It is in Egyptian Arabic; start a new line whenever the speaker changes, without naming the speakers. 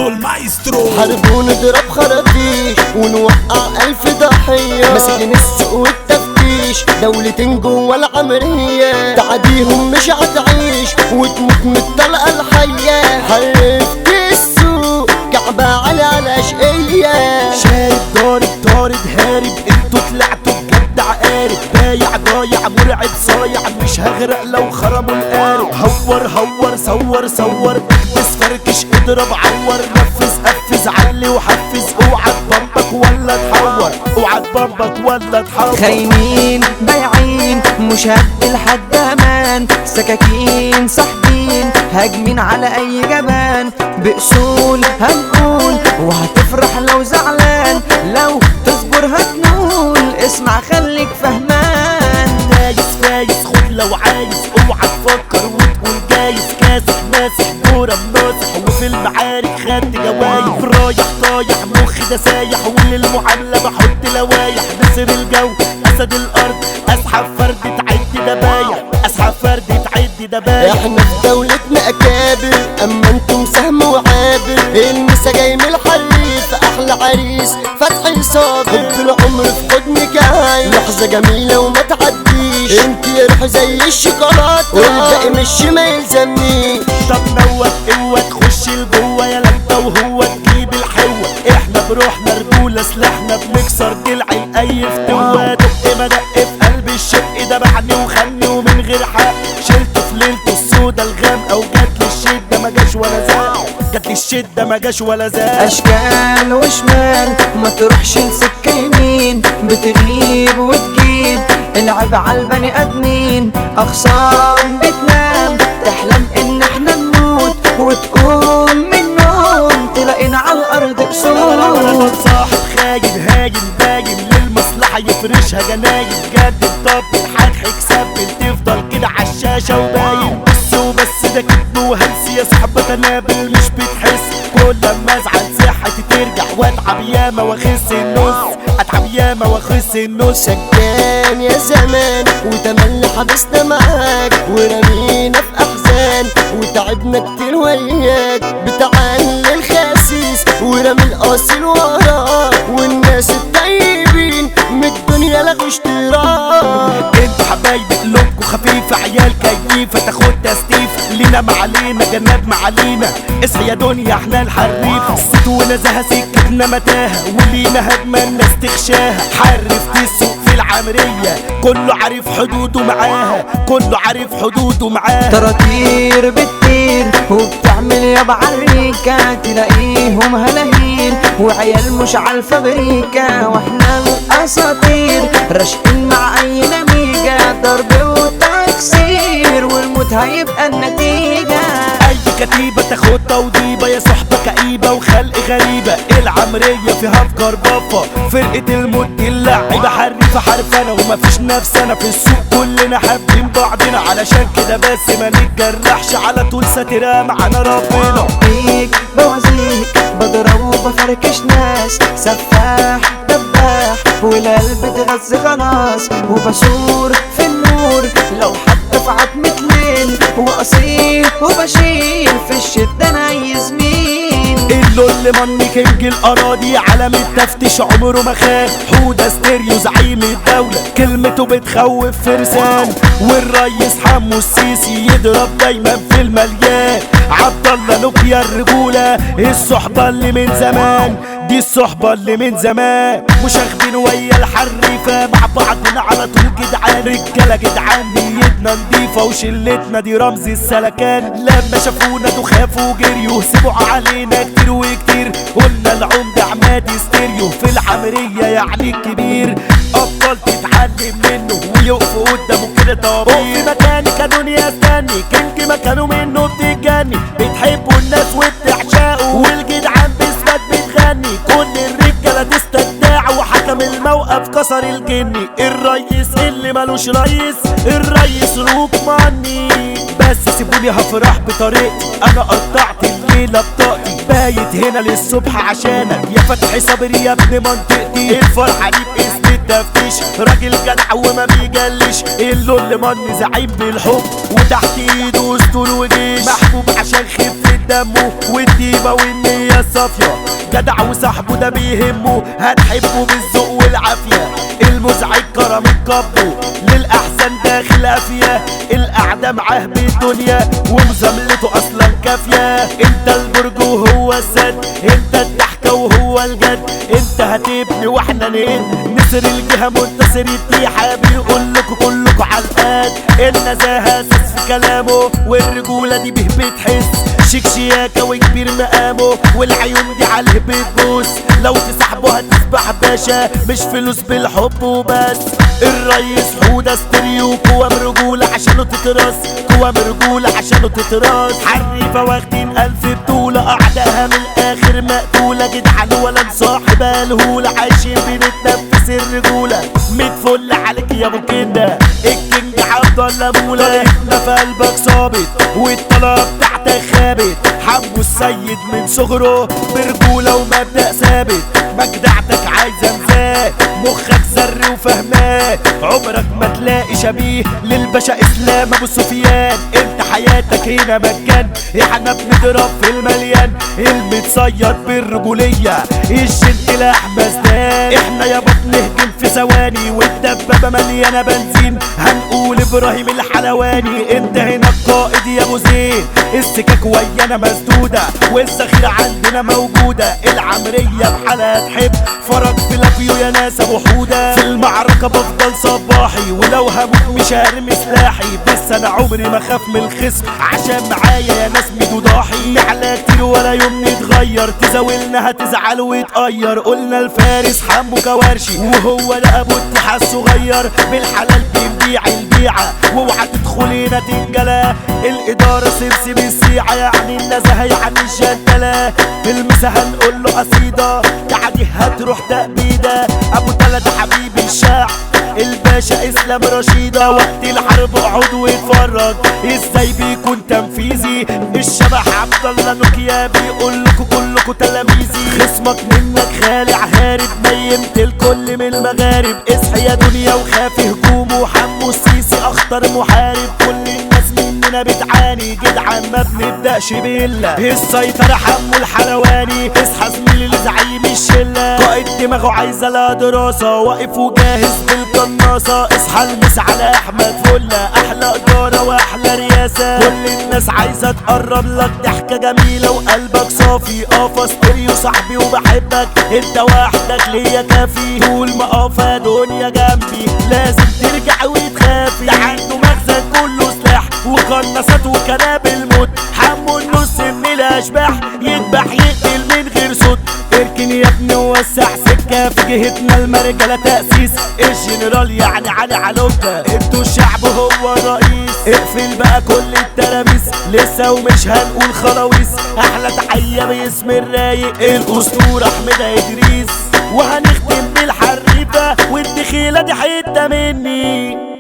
زيزو المايسترو
حرب ونضرب خراطيش ونوقع ألف ضحية ماسكين السوق والتفتيش دولتين جوا العمرية تعديهم مش هتعيش وتموت من الطلقة الحية حرفت السوق كعبة على الأشقية
شارب ضارب طارد هارب انتوا طلعتوا بجد عقارب بايع ضايع مرعب صايع مش هغرق لو خرموا القارب هور هور صور صور اكبس فركش اضرب عور نفذ قفز علي وحفز اوعى تبمبك ولا تحور اوعى تبمبك ولا تحور
خاينين بايعين مش هدي لحد امان سكاكين ساحبين هاجمين على اي جبان باصول هنقول وهتفرح لو زعلان لو تصبر هتنول اسمع خليك فهمان
دايس فايز خد لو عايز اوعى تفكر وتقول جايز كاسح ماسح كورة مناصح وفي المعارك خدت جوايب رايح طايح مخي ده سايح وللمعاملة بحط لوايح نسر الجو اسد الارض اسحب فرد تعد دبايح اسحب فرد تعد دبايح
احنا في دولتنا اكابر اما انتم سهم وعابر المسا جاي من الحريف احلى عريس فتحي صابر حب العمر في حضنك هاي لحظة جميلة وما تعديش انت يا روحي زي الشوكولاتة والباقي مش ما يلزمني
طب نوت قوة تخش لجوه يا انت وهو تجيب الحوة احنا بروحنا رجولة سلاحنا بنكسر جلع اي فتوة دق ما دق في قلب الشق ده بعني وخني ومن غير حق شلته في ليلته السودا الغامقة وجات لي الشدة ما جاش ولا زاق جات لي الشدة ما جاش ولا زاق
اشكال وشمال ما تروحش لسكة يمين بتغيب وتجيب العب على البني ادمين اخصام بتنام تحلم ان احنا نموت وتقوم من النوم تلاقينا على الارض
انا
قصور
صاحب خاين هاين باين للمصلحة يفرشها جناين جدد طب حكحك سبل تفضل كده عالشاشة وباين بس وبس ده كدب وهلس يا صاحبة تنابل مش بتحس كل لما ازعل صحتي ترجع واتعب ياما واخس النص اتعب ياما واخس النص
سكان يا زمان وتملي حبسنا معاك ورمينا في احزان وتعبنا كتير وياك بتعلي الخسيس ورمي الاصيل وراك والناس الطيبين من الدنيا لغوا اشتراك
انتوا حبايبي قلوبكوا خفيفة عيال كيفة تاخد تستيف لينا ما علينا جنات ما علينا اصحى يا دنيا احنا الحريف الصيت ونزاهة سكتنا متاهة ولينا هجمة الناس تخشاها حرف السوق في العمرية كله عارف حدوده معاها كله عارف حدوده معاها
طراطير بتطير وبتعمل يا بعريكة تلاقيهم هلاهيل وعيال مش عالفة بريكة واحنا الاساطير راشقين مع اي نميجة ضرب وتكسير والموت هيبقى النتيجة
اي كتيبة تاخد توضيبة يا صحبة كئيبة وخلق غريبة العمرية فيها افكار بفة فرقة الموت دي اللعيبة حريفة حرفانة ومفيش نفسنا في السوق كلنا حابين بعضنا علشان كده بس ما نتجرحش على طول ساترة معانا ربنا
بيك بوازيك بضرب وبفركش ناس سفاح دباح والقلب اتغذى خلاص وبشور في النور لو حتى في عتمة ليل وقصير وبشيل في الشدة انا يزمين
اللي مني كينج الاراضي علم التفتيش عمره ما خاف حوده ستيريو زعيم الدولة كلمته بتخوف فرسان والريس حمو السيسي يضرب دايما في المليان عبد الله نوبيا الرجولة الصحبة اللي من زمان دي الصحبة اللي من زمان مشاغبين ويا الحريفة مع بعضنا على طول جدعان رجالة جدعان نيتنا نضيفة وشلتنا دي رمز السلكان لما شافونا دو خافوا وجريوا سيبوا علينا كتير وكتير قلنا العمدة عماد ستيريو في العمرية يعني الكبير أبطال تتعلم منه ويقفوا قدامه كده طبيعي في مكانك يا دنيا استني كنك مكانه منه بتتجني بتحبوا الناس وبتعشقوا والجدعان بإثبات بتغني كل الرجالة تستدعى وحكم الموقف كسر الجني الريس اللي ملوش ريس الريس روك ماني بس سيبوني هفرح بطريقتي انا قطعت الليلة بطاقتي بايت هنا للصبح عشانك يا فتحي صبري يا ابن منطقتي الفرحة دي باسم التفتيش راجل جدع وما بيجلش اللي من زعيم بالحب وتحت ايده اسطول وجيش محبوب عشان خفة دمه والديبة والنية الصالحة صافية جدع وصاحبه ده بيهمه هتحبه بالذوق والعافية المزعج كرم الكبو للأحسن داخل قافية القعدة معاه بالدنيا ومزاملته أصلا كافية انت البرج وهو السد انت الضحكة وهو الجد انت هتبني واحنا نهد نسر الجهة منتصر التيحة بيقول لكم كلكم على القد النزاهة اساس في كلامه والرجولة دي به بتحس شيك شياكة وكبير مقامه والعيون دي عليه بتبوس لو تسحبه هتسبح باشا مش فلوس بالحب وبس الريس حودة ستيريو قوام رجولة عشانه تتراس قوام رجولة عشانه تتراس حريفة واخدين ألف بطولة أعدائها من الآخر مقتولة جدعان ولا نصاحب الهولة عايشين بنتنفس الرجولة ميت فل عليك يا ابو كده الكينج عبد الله مولا طريقنا في قلبك صابت والطلب بتاعتك خابت حمو السيد من صغره برجولة ومبدأ ثابت مجدعتك عايزة مزاج مخك زر وفهمان عمرك ما تلاقي شبيه للباشا اسلام ابو سفيان انت حياتك هنا مجان احنا بنضرب في المليان المتصيد بالرجولية الجنت الاحمس ده احنا يابا بنهجم في ثواني والدبابة مليانة بنزين هنقول ابراهيم الحلواني انت هنا القائد يا ابو زين السكاك ويانا مسدودة والذخيرة عندنا موجودة العمرية بحالها تحب فرج في لافيو يا ناس ابو حودة في المعركة بفضل صباحي ولو هموت مش هرمي سلاحي بس انا عمري ما خاف من الخصم عشان معايا يا ناس ميدو ضاحي نعلى كتير ولا يوم نتغير تزاولنا هتزعل وتقير قلنا الفارس حمو كوارشي وهو ده ابو التحى الصغير بالحلال بنبيع البيعة واوعى تدخلينا تنجلا الادارة سمسم السيعة يعني النزاهة يعني الجنتلة في المسا هنقول له قصيدة تعدي هتروح تأبيدة ابو تلات حبيبي الشاع الباشا اسلام رشيدة وقت الحرب اقعد واتفرج ازاي بيكون تنفيذي الشبح عبد الله نوكيا بيقول لكم كلكم تلاميذي خصمك منك خالع هارب نيمت الكل من المغارب اصحى يا دنيا وخافي هجومه حمو السيسي اخطر محارب كل الناس مننا بتعاني جدعان ما بنبدأش بالله السيطرة حمو الحلواني اصحى زميلي لزعيم الشلة قائد دماغه عايزة لها دراسة واقف وجاهز بالقناصة اصحى المس على احمد فلة احلى ادارة واحلى رياسة كل الناس عايزة تقرب لك ضحكة جميلة وقلبك صافي اه ستيريو صاحبي وبحبك انت وحدك ليا كافي طول ما اقف دنيا جنبي لازم ترجع وتخافي ده عنده مخزن كله سلاح وقناصات وكنابل موت حمو النص من الاشباح يذبح يقتل من غير صوت اركن يا ابني ووسع سكه في جهتنا المرجله تاسيس الجنرال يعني علي علوكة انتوا الشعب هو الرئيس اقفل بقى كل التلاميذ لسه ومش هنقول خلاويص احلى تحيه باسم الرايق الاسطوره احمد ادريس وهنختم بالحريفه والدخيله دي حته مني